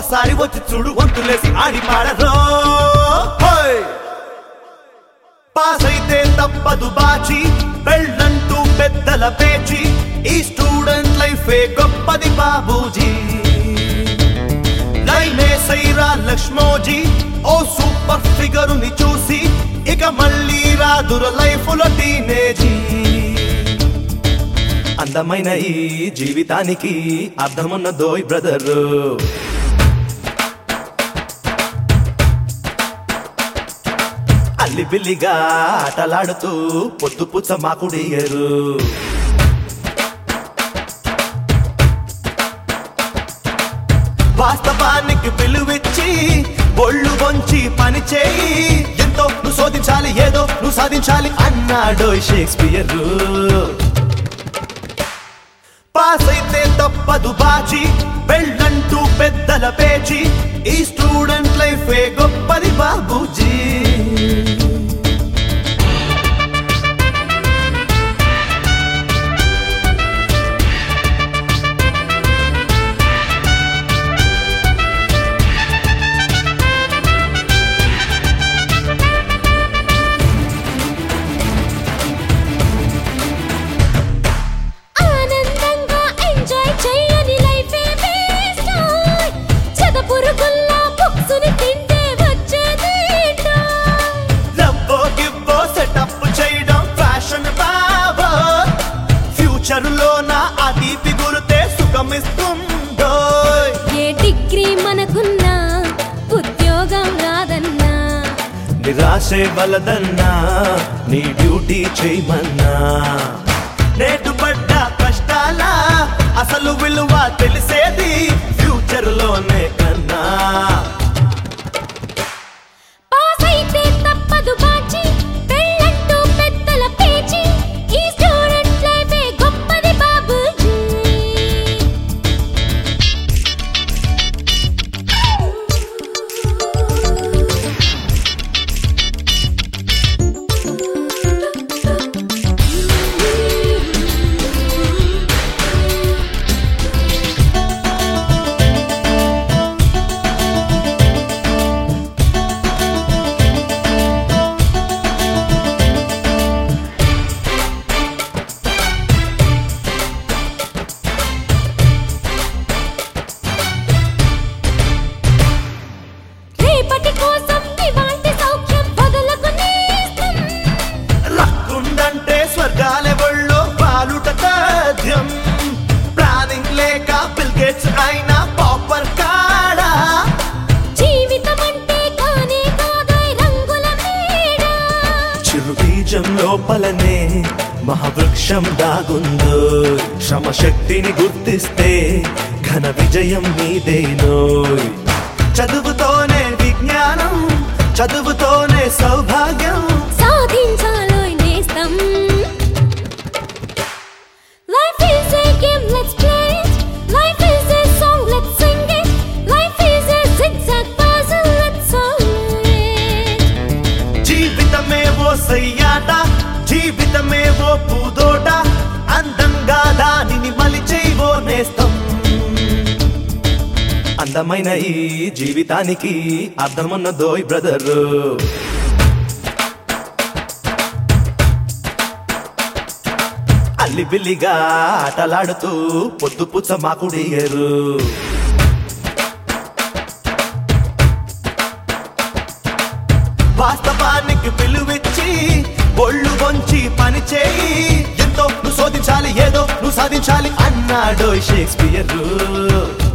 ఒక్కసారి వచ్చి చూడు వంతులేసి ఆడి పాడరో హోయ్! పాస్ అయితే తప్పదు బాచి పెళ్ళంటూ పెద్దల పేచి ఈ స్టూడెంట్ లైఫే గొప్పది బాబూజీ లైనే సైరా లక్ష్మోజీ ఓ సూపర్ ఫిగర్ ని చూసి ఇక మళ్ళీ రాదుర లైఫ్ లో టీనేజీ అందమైన ఈ జీవితానికి అర్థమున్న దోయ్ బ్రదరు అల్లిబిల్లిగా ఆటలాడుతూ పొద్దు పుచ్చ మాకుడియరు వాస్తవానికి విలువిచ్చి ఒళ్ళు వంచి పని చేయి ఎంతో నువ్వు శోధించాలి ఏదో నువ్వు సాధించాలి అన్నాడు షేక్స్పియర్ పాస్ అయితే తప్పదు బాచి పెళ్ళంటూ పెద్దల పేచి ఈ స్టూడెంట్ లైఫే గొప్పది బాబూజీ ఆనందంగా ఎంజాయ్ చేయని లైఫే వేస్ట్ చదపురుగుల్లా బుక్స్ని తింటే వచ్చేది లవ్వో గివ్వో సెటప్ చేయడం ఫ్యాషన్ బాబో ఫ్యూచర్ లో నా ఆ తీపి గురితే సుఖమిస్తుందో ఏ డిగ్రీ మనకున్నా ఉద్యోగం రాదన్నా నిరాశే బలదన్నా నీ డ్యూటీ చేయమన్నా నేటు పడ్డ కష్టాల అసలు విలువ తెలిసేది ఫ్యూచర్ లోనే కన్నా పాస్ అయితే తప్పదు బాచి పెళ్ళంటూ పెద్దల పేచి ఈ స్టూడెంట్ లైఫే గొప్పది బాబూజీ రేపటి కోసం ఇవాల్టి సౌఖ్యం వదలకు నేస్తం రక్కుందంటే స్వర్గాలే ఒళ్ళో పాలుట సాధ్యం ప్లానింగ్ లేక బిల్ గేట్స్ అయినా పాపర్ కాడా జీవితం అంటే కానే కాదోయ్ రంగుల మేడ చిరు బీజం లోపలనే మహావృక్షం దాగుందో శ్రమ శక్తిని గుర్తిస్తే ఘన విజయం నీదేనోయ్ చదువుతోనే విజ్ఞానం చదువుతోనే సౌభాగ్యం సాధించాలోయ్ నేస్తం life is a game let's play it life is a song let's sing it life is a zigzag puzzle let's solve it జీవితమే ఓ సయ్యాట జీవితమే ఓ పూదోట అందంగా దానిని మలిచేవో నేస్తం అందమైన ఈ జీవితానికి అర్థమున్న దోయ్ బ్రదరు అల్లిబిల్లిగా ఆటలాడుతూ పొద్దు పుచ్చ మాకుడియరు వాస్తవానికి విలువిచ్చి ఒళ్ళు వంచి పని చేయి ఎంతో నువ్వు శోధించాలి ఏదో నువ్వు సాధించాలి అన్నాడు షేక్స్పియర్